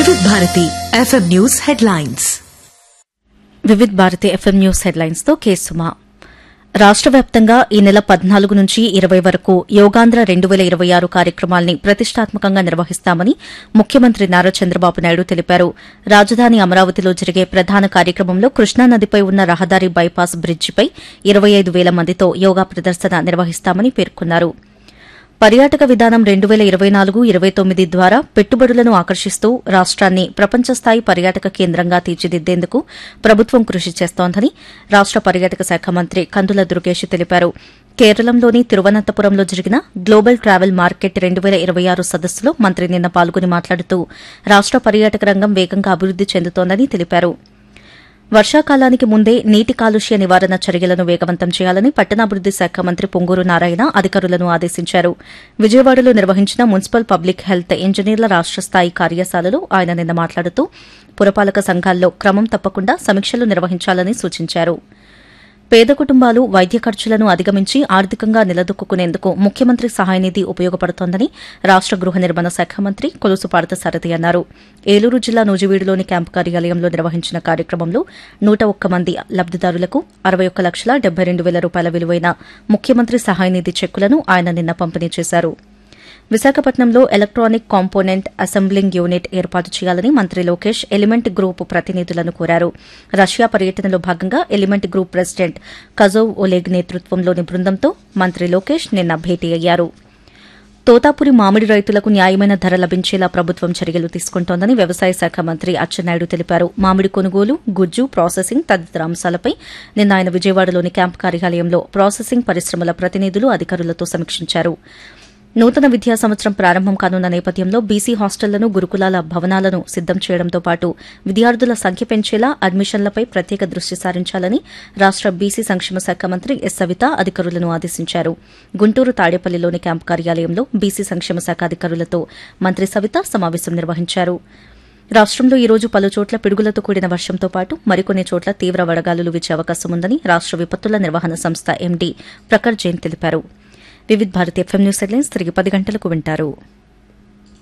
వివిధ Bharati FM news headlines Vividh Bharati FM news headlines తో కేసుమా రాష్ట వ్యాప్తంగా ఈ నెల పద్నాలుగు నుంచి ఇరవై వరకు యోగాంధ్ర రెండు వేల ఇరవై ఆరు కార్యక్రమాల్ని ప్రతిష్టాత్మకంగా నిర్వహిస్తామని ముఖ్యమంత్రి నారా చంద్రబాబు నాయుడు తెలిపారు రాజధాని అమరావతిలో జరిగే ప్రధాన కార్యక్రమంలో కృష్ణానదిపై ఉన్న రహదారి బైపాస్ బ్రిడ్జిపై ఇరవై ఐదు వేల మందితో యోగా ప్రదర్శన నిర్వహిస్తామని పేర్కొన్నారు పర్యాటక విధానం రెండు వేల ఇరవై నాలుగు ఇరవై తొమ్మిది ద్వారా పెట్టుబడులను ఆకర్షిస్తూ రాష్ట్రాన్ని ప్రపంచ స్థాయి పర్యాటక కేంద్రంగా తీర్చిదిద్దేందుకు ప్రభుత్వం కృషి చేస్తోందని రాష్ట పర్యాటక శాఖ మంత్రి కందుల దుర్గేష్ తెలిపారు కేరళంలోని తిరువనంతపురంలో జరిగిన గ్లోబల్ ట్రావెల్ మార్కెట్ రెండు వేల ఇరవై ఆరు సదస్సులో మంత్రి నిన్న పాల్గొని మాట్లాడుతూ రాష్ట పర్యాటక రంగం వేగంగా అభివృద్ది చెందుతోందని తెలిపారు వర్షాకాలానికి ముందే నీటి కాలుష్య నివారణ చర్యలను వేగవంతం చేయాలని పట్టణాభివృద్ది శాఖ మంత్రి పొంగూరు నారాయణ అధికారులను ఆదేశించారు విజయవాడలో నిర్వహించిన మున్సిపల్ పబ్లిక్ హెల్త్ ఇంజనీర్ల రాష్ట స్థాయి కార్యశాలలో ఆయన నిన్న మాట్లాడుతూ పురపాలక సంఘాల్లో క్రమం తప్పకుండా సమీక్షలు నిర్వహించాలని సూచించారు పేద కుటుంబాలు వైద్య ఖర్చులను అధిగమించి ఆర్థికంగా నిలదొక్కునేందుకు ముఖ్యమంత్రి సహాయనిధి ఉపయోగపడుతోందని రాష్ట గృహ నిర్మాణ శాఖ మంత్రి కొలుసు పార్థసారథి అన్నారు ఏలూరు జిల్లా నూజివీడులోని క్యాంపు కార్యాలయంలో నిర్వహించిన కార్యక్రమంలో నూట ఒక్క మంది లబ్దిదారులకు అరవై ఒక్క లక్షల డెబ్బై రెండు వేల రూపాయల విలువైన ముఖ్యమంత్రి సహాయనిధి చెక్కులను ఆయన నిన్న పంపిణీ చేశారు విశాఖపట్నంలో ఎలక్ట్రానిక్ కాంపోనెంట్ అసెంబ్లింగ్ యూనిట్ ఏర్పాటు చేయాలని మంత్రి లోకేష్ ఎలిమెంట్ గ్రూప్ ప్రతినిధులను కోరారు రష్యా పర్యటనలో భాగంగా element group president Kazov Oleg నేతృత్వంలోని బృందంతో మంత్రి లోకేష్ నిన్న భేటీ అయ్యారు తోతాపురి మామిడి రైతులకు న్యాయమైన ధర లభించేలా ప్రభుత్వం చర్యలు తీసుకుంటోందని వ్యవసాయ శాఖ మంత్రి అచ్చెన్నాయుడు తెలిపారు మామిడి కొనుగోలు గుజ్జు ప్రాసెసింగ్ తదితర అంశాలపై నిన్న ఆయన విజయవాడలోని క్యాంపు కార్యాలయంలో ప్రాసెసింగ్ పరిశ్రమల ప్రతినిధులు అధికారులతో సమీక్షించారు నూతన విద్యా సంవత్సరం ప్రారంభం కానున్న నేపథ్యంలో బీసీ హాస్టళ్లను గురుకులాల భవనాలను సిద్దం చేయడంతో పాటు విద్యార్థుల సంఖ్య పెంచేలా అడ్మిషన్లపై ప్రత్యేక దృష్టి సారించాలని రాష్ట బీసీ సంక్షేమ శాఖ మంత్రి ఎస్ సవిత అధికారులను ఆదేశించారు గుంటూరు తాడేపల్లిలోని క్యాంపు కార్యాలయంలో బీసీ సంక్షేమ శాఖ అధికారులతో మంత్రి సవిత సమావేశం నిర్వహించారు రాష్టంలో ఈ రోజు పలు చోట్ల పిడుగులతో కూడిన వర్షంతో పాటు మరికొన్ని చోట్ల తీవ్ర వడగాలులు వీచే అవకాశం ఉందని రాష్ట విపత్తుల నిర్వహణ సంస్థ ఎండీ ప్రఖర్ జైన్ తెలిపారు Vividh Bharati FM news headlines తిరిగి పది గంటలకు వింటారు